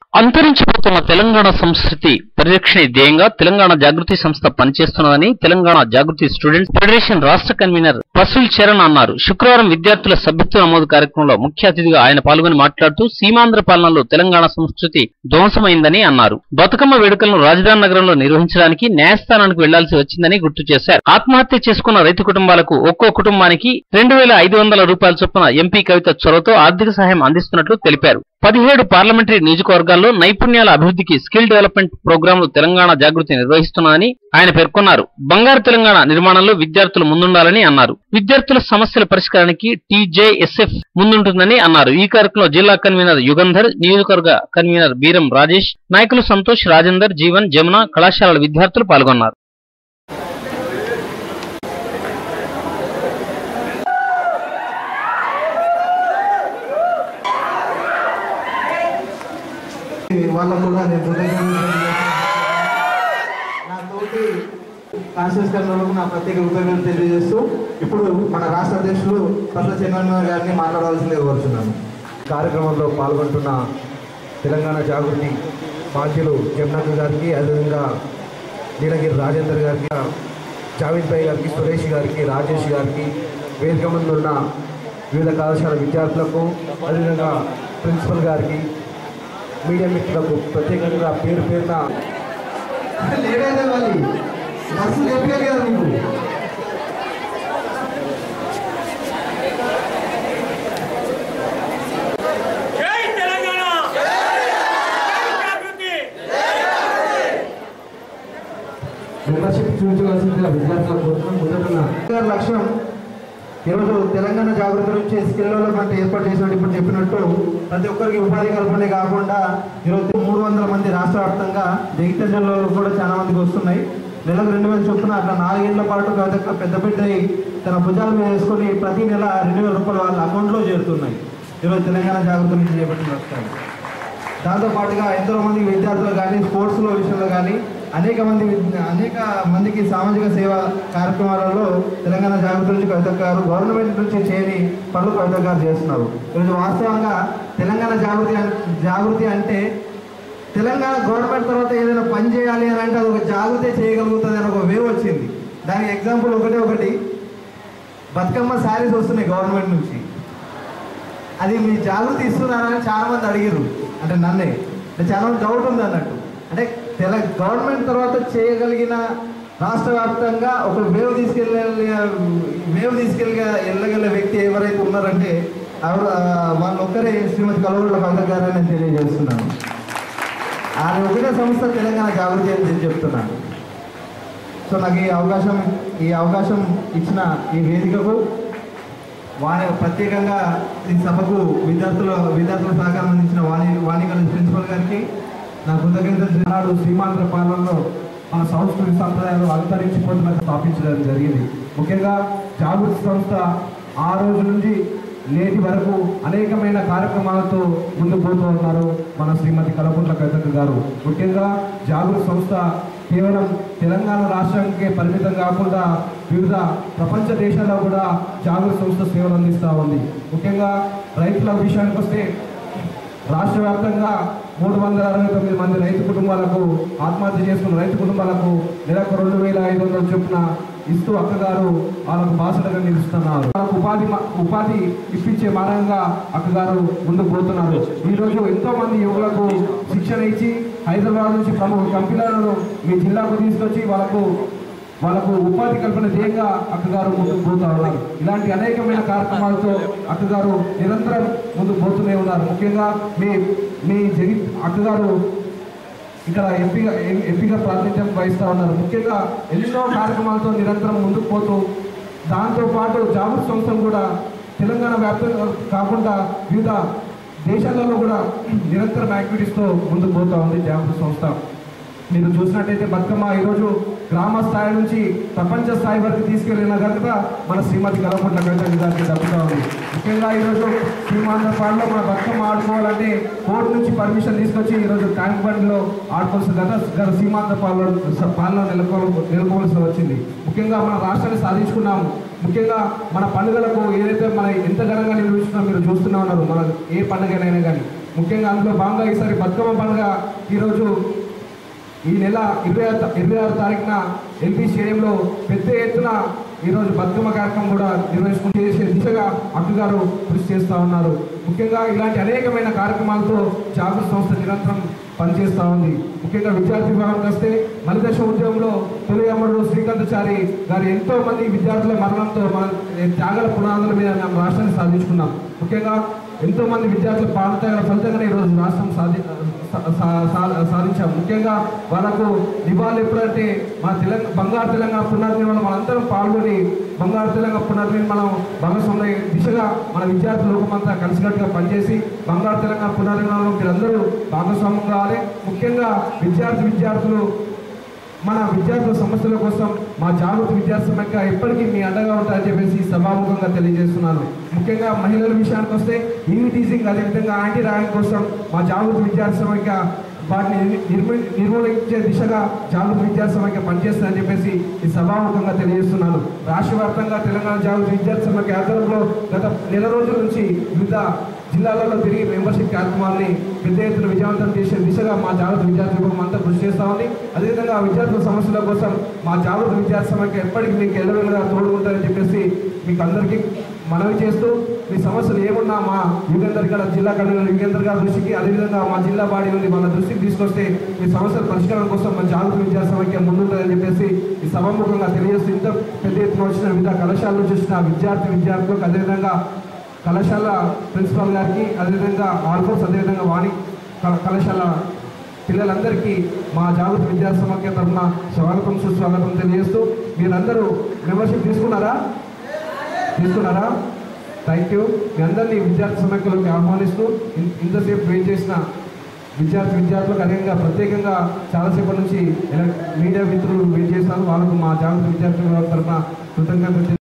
అంతరించిపోతున్న తెలంగాణ సంస్కృతి పరిరక్షణ ధ్యేయంగా తెలంగాణ జాగృతి సంస్థ పనిచేస్తున్నదని తెలంగాణ జాగృతి స్టూడెంట్స్ ఫెడరేషన్ రాష్ట్ర కన్వీనర్ పసుల్ చరణ్ అన్నారు శుక్రవారం విద్యార్థుల సభ్యత్వ నమోదు కార్యక్రమంలో ముఖ్య అతిథిగా ఆయన పాల్గొని మాట్లాడుతూ సీమాంధ్ర పాలనలో తెలంగాణ సంస్కృతి ధ్వంసమైందని అన్నారు బతుకమ్మ వేడుకలను రాజధాని నగరంలో నిర్వహించడానికి న్యాయస్థానానికి వెళ్లాల్సి వచ్చిందని గుర్తు చేశారు ఆత్మహత్య చేసుకున్న రైతు కుటుంబాలకు ఒక్కో కుటుంబానికి రెండు వేల ఐదు వందల రూపాయల చొప్పున ఎంపీ కవిత చొరవతో ఆర్థిక సహాయం అందిస్తున్నట్లు తెలిపారు పదిహేడు పార్లమెంటరీ నియోజకవర్గాల్లో నైపుణ్యాల అభివృద్ధికి స్కిల్ డెవలప్మెంట్ ప్రోగ్రాంలు తెలంగాణ జాగృతి నిర్వహిస్తున్నదని ఆయన పేర్కొన్నారు బంగారు తెలంగాణ నిర్మాణంలో విద్యార్థులు ముందుండాలని అన్నారు విద్యార్థుల సమస్యల పరిష్కారానికి టీజేఎస్ఎఫ్ ముందుంటుందని అన్నారు ఈ కార్యక్రమంలో జిల్లా కన్వీనర్ యుగంధర్ నియోజకవర్గ కన్వీనర్ బీరం రాజేష్ నాయకులు సంతోష్ రాజేందర్ జీవన్ జమున కళాశాలల విద్యార్థులు పాల్గొన్నారు వాళ్ళకు కూడా నేను కృతజ్ఞతలు తెలియజేస్తున్నాను. నా తోటి కాన్షియస్ కర్నూలకు నా ప్రత్యేక కృతజ్ఞతలు తెలియజేస్తూ ఇప్పుడు మన రాష్ట్ర అధ్యక్షులు పట్ల చంద్రబాబు గారిని మాట్లాడవలసిందిగా కోరుతున్నాను కార్యక్రమంలో పాల్గొంటున్న తెలంగాణ జాగృతి బాధ్యులు జగన్నాథ్ గారికి అదేవిధంగా నీలగిరి రాజేందర్ గారికి జావేద్ భాయ్ గారికి సురేష్ గారికి రాజేష్ గారికి వేదిక ముందు ఉన్న వివిధ కళాశాల విద్యార్థులకు అదేవిధంగా ప్రిన్సిపల్ గారికి మీడియా మిత్రులకు ప్రత్యేకంగా పేరు పేరున లేట్ అయితే మళ్ళీ బస్సు చెప్పారు కదా మీకు జై తెలంగాణ జై జాగృతి మెంబర్షిప్ చూపించవలసిందిగా విద్యార్థులకు కోరుతున్నాం మొదటన గారి లక్ష్యం ఈరోజు తెలంగాణ జాగృతి నుంచి స్కిల్ డెవలప్మెంట్ ఏర్పాటు చేసినట్టు ఇప్పుడు చెప్పినట్టు ప్రతి ఒక్కరికి ఉపాధి కల్పనే కాకుండా ఈరోజు మూడు వందల మంది రాష్ట్ర వ్యాప్తంగా జగిత్యాల జిల్లాలో కూడా చాలా మందికి వస్తున్నాయి నెలకు రెండు వేల చొప్పున అట్లా నాలుగేళ్ల పాటు కవిత పెద్ద పెద్ద తన భుజాల మీద వేసుకొని ప్రతి నెల రెండు వేల రూపాయలు వాళ్ళ అకౌంట్లో చేరుతున్నాయి ఈరోజు తెలంగాణ జాగృతి నుంచి చేపట్టిన వస్తాయి దాంతో పాటుగా ఎంతో మంది విద్యార్థులు కానీ స్పోర్ట్స్లో విషయంలో కానీ అనేక మంది విద్య- అనేక మందికి సామాజిక సేవ కార్యక్రమాలలో తెలంగాణ జాగృతి నుంచి కవిత గారు గవర్నమెంట్ నుంచి చేయని పనులు కవిత గారు చేస్తున్నారు ఈరోజు వాస్తవంగా తెలంగాణ జాగృతి అన్- జాగృతి అంటే తెలంగాణ గవర్నమెంట్ తర్వాత ఏదైనా పని చేయాలి అని అంటే అది ఒక జాగృతి చేయగలుగుతుంది అని ఒక వేవ్ వచ్చింది దానికి ఎగ్జాంపుల్ ఒకటే ఒకటి బతుకమ్మ శారీస్ వస్తున్నాయి గవర్నమెంట్ నుంచి అది మీ జాగృతి ఇస్తున్నారని చాలా మంది అడిగారు అంటే నన్నే అంటే చాలా మంది డౌట్ ఉంది అన్నట్టు అంటే తెల గవర్నమెంట్ తర్వాత చేయగలిగిన రాష్ట్ర వ్యాప్తంగా ఒక వేవ్ తీసుకెళ్ళే వేవ్ తీసుకెళ్ళి వెళ్ళగల వ్యక్తి ఎవరైతే ఉన్నారంటే ఎవరు ఆ, వాళ్ళు ఒక్కరే శ్రీమతి కలవరుల కవిత గారని నేను తెలియజేస్తున్నాను ఆమె ఒకటే సంస్థ తెలంగాణ జాగృతి అని నేను చెప్తున్నాను సో నాకు ఈ అవకాశం ఈ అవకాశం ఇచ్చిన ఈ వేదికకు వాణి ప్రత్యేకంగా ఈ సభకు విద్యార్థుల విద్యార్థుల సహకారం అందించిన వాణి వాణి కాలేజ్ ప్రిన్సిపల్ గారికి నా కృతజ్ఞతలు నాడు సీమాంధ్ర పాలనలో మన సంస్కృతి సంప్రదాయాలు అంతరించిపోతున్న స్థాపించడం జరిగింది ముఖ్యంగా జాగృతి సంస్థ ఆ రోజు నుంచి నేటి వరకు అనేకమైన కార్యక్రమాలతో ముందుకు పోతూ ఉన్నారు మన శ్రీమతి కలపుట్ల కవితక్క గారు ముఖ్యంగా జాగృతి సంస్థ కేవలం తెలంగాణ రాష్ట్రానికే పరిమితం కాకుండా వివిధ ప్రపంచ దేశాల్లో కూడా జాగృతి సంస్థ సేవలు అందిస్తూ ఉంది ముఖ్యంగా రైతుల విషయానికి వస్తే రాష్ట్ర వ్యాప్తంగా మూడు వందల అరవై తొమ్మిది మంది రైతు కుటుంబాలకు ఆత్మహత్య చేసుకున్న రైతు కుటుంబాలకు నెలకు రెండు వేల ఐదు వందల చొప్పున ఇస్తూ అక్కగారు వాళ్ళకు బాసటగా నిలుస్తున్నారు వాళ్ళకు ఉపాధి మ- ఉపాధి ఇప్పించే మార్గంగా అక్కగారు ముందుకు పోతున్నారు ఈ రోజు ఎంతో మంది యువకులకు శిక్షణ ఇచ్చి హైదరాబాద్ నుంచి ప్రముఖ కంపెనీలను మీ జిల్లాకు తీసుకొచ్చి వాళ్ళకు వాళ్ళకు ఉపాధి కల్పన ధ్యేయంగా అక్కగారు ముందుకు పోతా ఉన్నారు ఇలాంటి అనేకమైన కార్యక్రమాలతో అక్కగారు నిరంతరం ముందుకు పోతూనే ఉన్నారు ముఖ్యంగా మీ మీ జగి అక్కగారు ఇక్కడ ఎంపీగా ఎం- ఎంపీగా ప్రాతినిధ్యం వహిస్తూ ఉన్నారు ముఖ్యంగా ఎన్నో కార్యక్రమాలతో నిరంతరం ముందుకు పోతూ దాంతో పాటు జాగృతి సంస్థను కూడా తెలంగాణ వ్యాప్తంగా కాకుండా వివిధ దేశాలలో కూడా నిరంతరం యాక్టివిటీస్తో ముందుకు పోతూ ఉంది జాగృతి సంస్థ మీరు చూసినట్టయితే బతుకమ్మ ఈరోజు గ్రామ స్థాయి నుంచి ప్రపంచ స్థాయి వరకు తీసుకెళ్లిన కనుక మన శ్రీమతి కలపట్ల కవిత గారికి దక్కుతా ఉంది ముఖ్యంగా ఈరోజు సీమాంధ్రపాడులో మన బతుకమ్మ ఆడుకోవాలంటే కోర్టు నుంచి పర్మిషన్ తీసుకొచ్చి ఈరోజు ట్యాంక్ బండ్లో ఆడుకోవాల్సిన గత గత సీమాంధ్ర పాలన పాలన నెలకొ నెలకొవలసి వచ్చింది ముఖ్యంగా మన రాష్ట్రాన్ని సాధించుకున్నాము ముఖ్యంగా మన పండుగలకు ఏదైతే మన ఎంత ఘనంగా నిర్వహిస్తున్నామో మీరు చూస్తూనే ఉన్నారు మన ఏ పండుగనైనా కానీ ముఖ్యంగా అందులో భాగంగా ఈసారి బతుకమ్మ పండుగ ఈరోజు ఈ నెల ఇరవై ఆరు ఇరవై ఆరు తారీఖున ఎల్పీ స్టేడియంలో పెద్ద ఎత్తున ఈరోజు బతుకమ్మ కార్యక్రమం కూడా నిర్వహించుకుని చేసే దిశగా అక్క గారు కృషి చేస్తూ ఉన్నారు ముఖ్యంగా ఇలాంటి అనేకమైన కార్యక్రమాలతో జాగృతి సంస్థ నిరంతరం పనిచేస్తూ ఉంది ముఖ్యంగా విద్యార్థి విభాగానికి వస్తే మలిదశ ఉద్యమంలో తొలి అమరుడు శ్రీకాంతచారి గారు ఎంతో మంది విద్యార్థుల మరణంతో మన త్యాగల పునాదుల మీద మనం రాష్ట్రాన్ని సాధించుకున్నాం ముఖ్యంగా ఎంతో మంది విద్యార్థుల పాఠశాల ఫలితంగానే ఈరోజు రాష్ట్రం సాధి సా- సా- సా- సాధించాం ముఖ్యంగా వాళ్ళకు నివాళులు ఎప్పుడంటే మన తెలంగాణ బంగారు తెలంగాణ పునర్నిర్మాణం మనందరం పాల్గొని బంగారు తెలంగాణ పునర్నిర్మాణం భాగస్వామ్య దిశగా మన విద్యార్థి లోకమంతా కలిసికట్టుగా పనిచేసి బంగారు తెలంగాణ పునర్నిర్మాణంలో మీరందరూ భాగస్వామ్యం కావాలి ముఖ్యంగా విద్యార్థి విద్యార్థులు మన విద్యార్థుల సమస్యల కోసం మా జాగృతి విద్యార్థి సమైక్య ఎప్పటికీ మీ అండగా ఉంటారని చెప్పేసి సభాముఖంగా తెలియజేస్తున్నాను ముఖ్యంగా మహిళల విషయానికి వస్తే ఈవీ టీచింగ్ అదేవిధంగా యాంటీ ర్యాంక్ కోసం మా జాగృతి విద్యార్థి సమైక్య వాటిని నిర్మి నిర్మూలించే దిశగా జాగృతి విద్యార్థి సమైక్య పనిచేస్తుందని చెప్పేసి ఈ సభాముఖంగా తెలియజేస్తున్నాను రాష్ట్ర వ్యాప్తంగా తెలంగాణ జాగృతి విద్యార్థి సమైక్య ఆధ్వర్యంలో గత నెల రోజుల నుంచి వివిధ జిల్లాలలో తిరిగి మెంబర్షిప్ కార్యక్రమాన్ని పెద్ద ఎత్తున విజయవంతం చేసే దిశగా మా జాగ్రత్త విద్యార్థి విభాగం అంతా కృషి చేస్తా ఉంది అదేవిధంగా ఆ విద్యార్థుల సమస్యల కోసం మా జాగ్రత్త విద్యార్థి సమైక్య ఎప్పటికీ మీకు ఎల్లవెల్లగా తోడు ఉంటారని చెప్పేసి మీకు అందరికీ మనవి చేస్తూ మీ సమస్యలు ఏమున్నా మా యుగేందర్ గారు జిల్లా కన్వీనర్ యుగేందర్ గారి దృష్టికి అదేవిధంగా మా జిల్లా బాడీ ఉంది మన దృష్టికి తీసుకొస్తే మీ సమస్యల పరిష్కారం కోసం మా జాగ్రత్త విద్యార్థి సమైక్య ముందుంటుందని చెప్పేసి ఈ సభాముఖంగా తెలియజేస్తూ ఇంత పెద్ద ఎత్తున వచ్చిన వివిధ కళాశాల నుంచి వచ్చిన విద్యార్థి విద్యార్థులకు అదేవిధంగా కళాశాల ప్రిన్సిపాల్ గారికి అదేవిధంగా ఆల్ఫోర్స్ అదేవిధంగా వాణి కళ- కళాశాల పిల్లలందరికీ మా జాగృతి విద్యా సమాఖ్య తరఫున స్వాగతం సుస్వాగతం తెలియజేస్తూ మీరందరూ మెంబర్షిప్ తీసుకున్నారా తీసుకున్నారా థ్యాంక్ యూ మీ అందరినీ విద్యార్థి సమాఖ్యలోకి ఆహ్వానిస్తూ ఇన్- ఇంతసేపు వెయిట్ చేసిన విద్యార్థి విద్యార్థులకు అదేవిధంగా ప్రత్యేకంగా చాలాసేపటి నుంచి ఇలా మీడియా మిత్రులు వెయిట్ చేశారు వాళ్ళకు మా జాగృతి విద్యార్థుల తరఫున కృతజ్ఞతలు